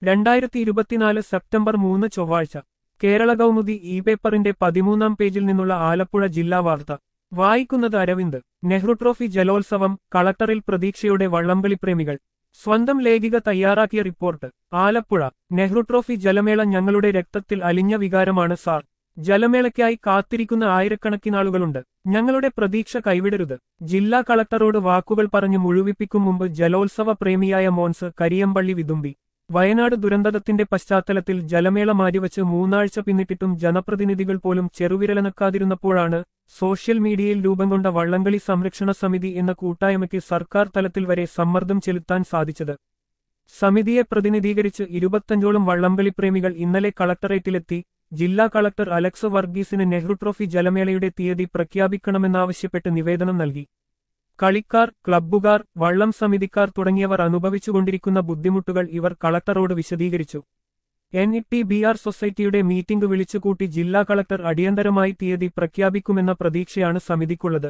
രണ്ടായിരത്തി ഇരുപത്തിനാല് സെപ്റ്റംബർ മൂന്ന് ചൊവ്വാഴ്ച കേരള കൗമുദി ഇ പേപ്പറിന്റെ പതിമൂന്നാം പേജിൽ നിന്നുള്ള ആലപ്പുഴ ജില്ലാ വാർത്ത വായിക്കുന്നത് അരവിന്ദ് നെഹ്റു ട്രോഫി ജലോത്സവം കളക്ടറിൽ പ്രതീക്ഷയുടെ വള്ളംകളി പ്രേമികൾ സ്വന്തം ലേഖിക തയ്യാറാക്കിയ റിപ്പോർട്ട് ആലപ്പുഴ നെഹ്റു ട്രോഫി ജലമേള ഞങ്ങളുടെ രക്തത്തിൽ അലിഞ്ഞ വികാരമാണ് സാർ ജലമേളയ്ക്കായി കാത്തിരിക്കുന്ന ആയിരക്കണക്കിനാളുകളുണ്ട് ഞങ്ങളുടെ പ്രതീക്ഷ കൈവിടരുത് ജില്ലാ കളക്ടറോട് വാക്കുകൾ പറഞ്ഞു മുഴുവിപ്പിക്കും മുമ്പ് ജലോത്സവ പ്രേമിയായ മോൻസ് കരിയമ്പള്ളി വിതുമ്പി വയനാട് ദുരന്തത്തിന്റെ പശ്ചാത്തലത്തിൽ ജലമേള മാറ്റിവച്ച് മൂന്നാഴ്ച പിന്നിട്ടിട്ടും ജനപ്രതിനിധികൾ പോലും ചെറുവിരലനക്കാതിരുന്നപ്പോഴാണ് സോഷ്യൽ മീഡിയയിൽ രൂപം കൊണ്ട വള്ളംകളി സംരക്ഷണ സമിതി എന്ന കൂട്ടായ്മയ്ക്ക് സർക്കാർ തലത്തിൽ വരെ സമ്മർദ്ദം ചെലുത്താൻ സാധിച്ചത് സമിതിയെ പ്രതിനിധീകരിച്ച് ഇരുപത്തഞ്ചോളം വള്ളംകളി പ്രേമികൾ ഇന്നലെ കളക്ടറേറ്റിലെത്തി ജില്ലാ കളക്ടർ അലക്സ് വർഗീസിന് നെഹ്റു ട്രോഫി ജലമേളയുടെ തീയതി പ്രഖ്യാപിക്കണമെന്നാവശ്യപ്പെട്ട് നിവേദനം നൽകി കളിക്കാർ ക്ലബ്ബുകാർ വള്ളം സമിതിക്കാർ തുടങ്ങിയവർ അനുഭവിച്ചുകൊണ്ടിരിക്കുന്ന ബുദ്ധിമുട്ടുകൾ ഇവർ കളക്ടറോട് വിശദീകരിച്ചു N E T B R സൊസൈറ്റിയുടെ മീറ്റിംഗ് വിളിച്ചുകൂട്ടി ജില്ലാ കളക്ടർ അടിയന്തരമായി തീയതി പ്രഖ്യാപിക്കുമെന്ന പ്രതീക്ഷയാണ് സമിതിക്കുള്ളത്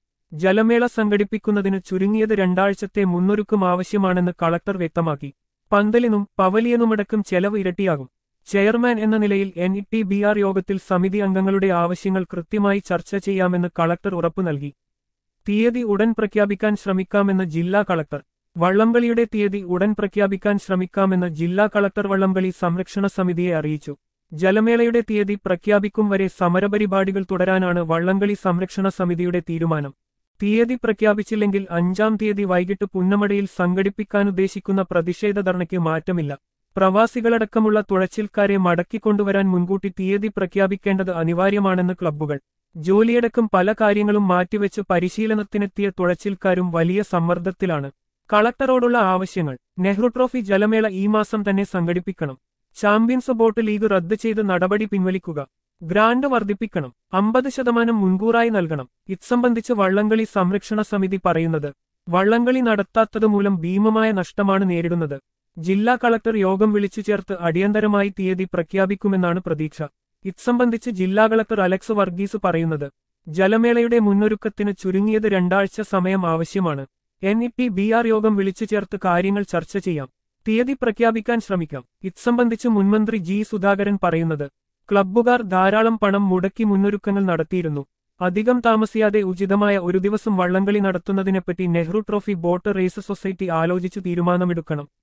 ജലമേള സംഘടിപ്പിക്കുന്നതിന് ചുരുങ്ങിയത് രണ്ടാഴ്ചത്തെ മുന്നൊരുക്കം ആവശ്യമാണെന്ന് കളക്ടർ വ്യക്തമാക്കി പന്തലിനും പവലിയനുമടക്കം ചെലവ് ഇരട്ടിയാകും ചെയർമാൻ എന്ന നിലയിൽ N E T B R യോഗത്തിൽ സമിതി അംഗങ്ങളുടെ ആവശ്യങ്ങൾ കൃത്യമായി ചർച്ച ചെയ്യാമെന്ന് കളക്ടർ ഉറപ്പു നൽകി തീയതി ഉടൻ പ്രഖ്യാപിക്കാൻ ശ്രമിക്കാമെന്ന് ജില്ലാ കളക്ടർ വള്ളംകളിയുടെ തീയതി ഉടൻ പ്രഖ്യാപിക്കാൻ ശ്രമിക്കാമെന്ന് ജില്ലാ കളക്ടർ വള്ളംകളി സംരക്ഷണ സമിതിയെ അറിയിച്ചു ജലമേളയുടെ തീയതി പ്രഖ്യാപിക്കും വരെ സമരപരിപാടികൾ തുടരാനാണ് വള്ളംകളി സംരക്ഷണ സമിതിയുടെ തീരുമാനം തീയതി പ്രഖ്യാപിച്ചില്ലെങ്കിൽ അഞ്ചാം തീയതി വൈകിട്ട് പുന്നമടയിൽ സംഘടിപ്പിക്കാനുദ്ദേശിക്കുന്ന പ്രതിഷേധ ധർണയ്ക്ക് മാറ്റമില്ല പ്രവാസികളടക്കമുള്ള തുഴച്ചിൽക്കാരെ മടക്കിക്കൊണ്ടുവരാൻ മുൻകൂട്ടി തീയതി പ്രഖ്യാപിക്കേണ്ടത് അനിവാര്യമാണെന്ന് ക്ലബ്ബുകൾ ജോലിയടക്കം പല കാര്യങ്ങളും മാറ്റിവെച്ച് പരിശീലനത്തിനെത്തിയ തുഴച്ചിൽക്കാരും വലിയ സമ്മർദ്ദത്തിലാണ് കളക്ടറോടുള്ള ആവശ്യങ്ങൾ നെഹ്റു ട്രോഫി ജലമേള ഈ മാസം തന്നെ സംഘടിപ്പിക്കണം ചാമ്പ്യൻസ് ബോട്ട് ലീഗ് റദ്ദ് ചെയ്ത് നടപടി പിൻവലിക്കുക ഗ്രാന്റ് വർദ്ധിപ്പിക്കണം അമ്പത് ശതമാനം മുൻകൂറായി നൽകണം ഇത്സംബന്ധിച്ച് വള്ളംകളി സംരക്ഷണ സമിതി പറയുന്നത് വള്ളംകളി നടത്താത്തതുമൂലം ഭീമമായ നഷ്ടമാണ് നേരിടുന്നത് ജില്ലാ കളക്ടർ യോഗം വിളിച്ചു ചേർത്ത് അടിയന്തരമായി തീയതി പ്രഖ്യാപിക്കുമെന്നാണ് പ്രതീക്ഷ ഇത്സംബന്ധിച്ച് ജില്ലാ കളക്ടർ അലക്സ് വർഗീസ് പറയുന്നത് ജലമേളയുടെ മുന്നൊരുക്കത്തിന് ചുരുങ്ങിയത് രണ്ടാഴ്ച സമയം ആവശ്യമാണ് N E T B R യോഗം വിളിച്ചു ചേർത്ത് കാര്യങ്ങൾ ചർച്ച ചെയ്യാം തീയതി പ്രഖ്യാപിക്കാൻ ശ്രമിക്കാം ഇത്സംബന്ധിച്ച് മുൻമന്ത്രി ജി സുധാകരൻ പറയുന്നത് ക്ലബ്ബുകാർ ധാരാളം പണം മുടക്കി മുന്നൊരുക്കങ്ങൾ നടത്തിയിരുന്നു അധികം താമസിയാതെ ഉചിതമായ ഒരു ദിവസം വള്ളംകളി നടത്തുന്നതിനെപ്പറ്റി Nehru trophy boat race society ആലോചിച്ചു തീരുമാനമെടുക്കണം